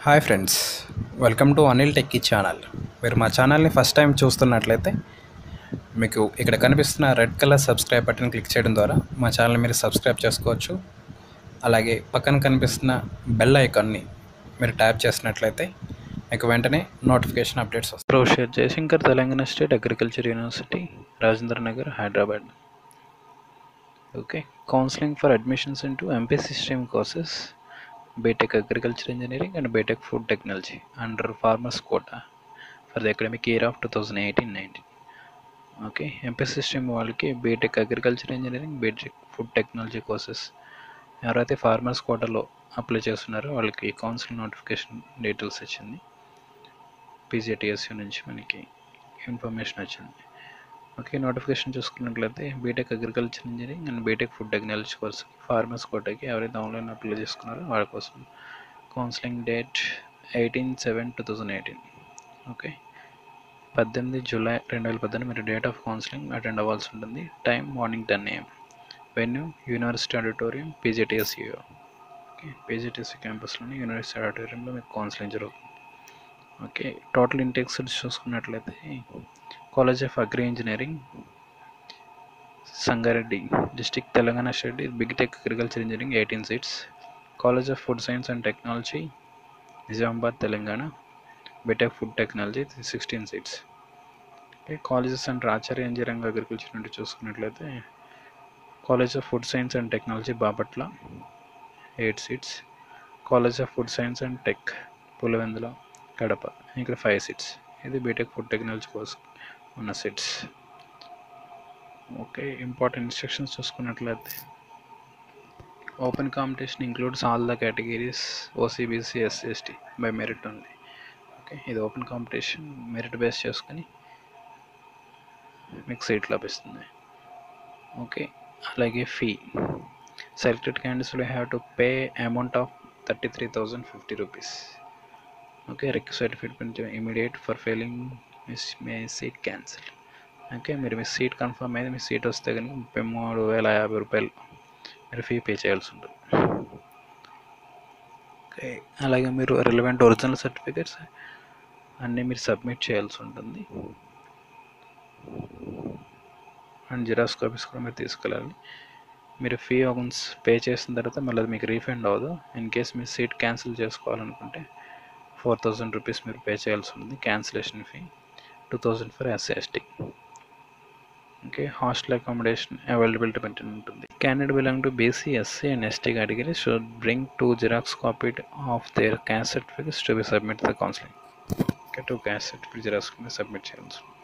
hi friends welcome to Anil techie channel మీరు మా ఛానల్ని ఫస్ట్ టైం చూస్తున్నట్లయితే మీకు ఇక్కడ కనిపిస్తున్న red colour subscribe button click చేయడం ద్వారా మా ఛానల్ని మీరు సబ్స్క్రైబ్ చేసుకోవచ్చు అలాగే పక్కన కనిపిస్తున్న బెల్ ఐకాన్ని మీరు ట్యాప్ చేసినట్లయితే మీకు వెంటనే నోటిఫికేషన్ అప్డేట్స్ వస్తాయి professor Jayashankar Telangana state agriculture university Rajendra Nagar Hyderabad okay counselling for admissions into MPC stream courses BTech agriculture engineering and BTech food technology under farmers quota for the academic year of two thousand eighteen nineteen okay MPC stream వాళ్ళకి BTech agriculture engineering BTech food technology courses ఎవరైతే farmers కోటాలో apply చేస్తున్నారో వాళ్ళకి council notification details వచ్చింది పీజీటీఎస్యూ నుంచి మనకి information వచ్చింది okay notification చూసుకున్నట్లయితే BTech agriculture engineering and BTech food technology course farmers కోటాకి ఎవరైతే ఆన్లైన్ అప్లై చేసుకున్నారో వాళ్ళ కోసం counselling date eighteen seven two thousand eighteen okay పద్దెనిమిది జూలై రెండు వేల పద్దెనిమిది మీరు డేట్ ఆఫ్ కౌన్సిలింగ్ అటెండ్ అవ్వాల్సి ఉంటుంది time morning ten AM venue university auditorium PGTSU okay PGTSU క్యాంపస్లోని యూనివర్సిటీ ఆడిటోరియంలో మీకు కౌన్సిలింగ్ జరుగుతుంది ఓకే టోటల్ ఇంటెక్స్ చూసుకున్నట్లయితే college of agri engineering Sangareddy district Telangana state BTech agriculture engineering eighteen seats college of food science and technology Nizamabad Telangana BTech food technology sixteen seats okay colleges and Acharya engineering agriculture నుండి చూసుకున్నట్లయితే college of food science and technology Bapatla eight seats college of food science and tech Pulivendula Kadapa ఇక్కడ five seats ఇది BTech food technology కోసం ఉన్న seats okay important instructions చూసుకున్నట్లయితే open competition includes all the categories OC BC SC by merit ఉంది okay ఇది open competition merit base చేసుకొని మీకు seat లభిస్తుంది ఓకే అలాగే fee selected candidates will have to pay amount of thirty three thousand fifty rupees okay request fitment immediate for failing miss may seat cancel okay మీరు మీ seat confirm అయితే మీ seat వస్తే కనుక ముప్పై మూడు వేల యాభై రూపాయలు మీరు ఫీ పే చేయాల్సి ఉంటుంది ఓకే అలాగే మీరు రిలవెంట్ ఒరిజినల్ సర్టిఫికేట్స్ అన్నీ మీరు సబ్మిట్ చేయాల్సి ఉంటుంది అండ్ జిరాక్స్ కాపీస్ కూడా మీరు తీసుకెళ్ళాలి మీరు ఫీ వన్స్ పే చేసిన తర్వాత మళ్ళీ అది మీకు రీఫండ్ అవ్వదు ఇన్ కేస్ మీ సీట్ క్యాన్సిల్ చేసుకోవాలనుకుంటే ఫోర్ థౌజండ్ రూపీస్ మీరు పే చేయాల్సి ఉంటుంది cancellation fee two thousand for SC ST okay hostel accommodation availability పెట్టి ఉంటుంది candidate belong to BC SC and ST category should bring two xerox copy of their caste certificates to be submit the counselling okay two caste certificate xerox submit చేయాల్సి ఉంటుంది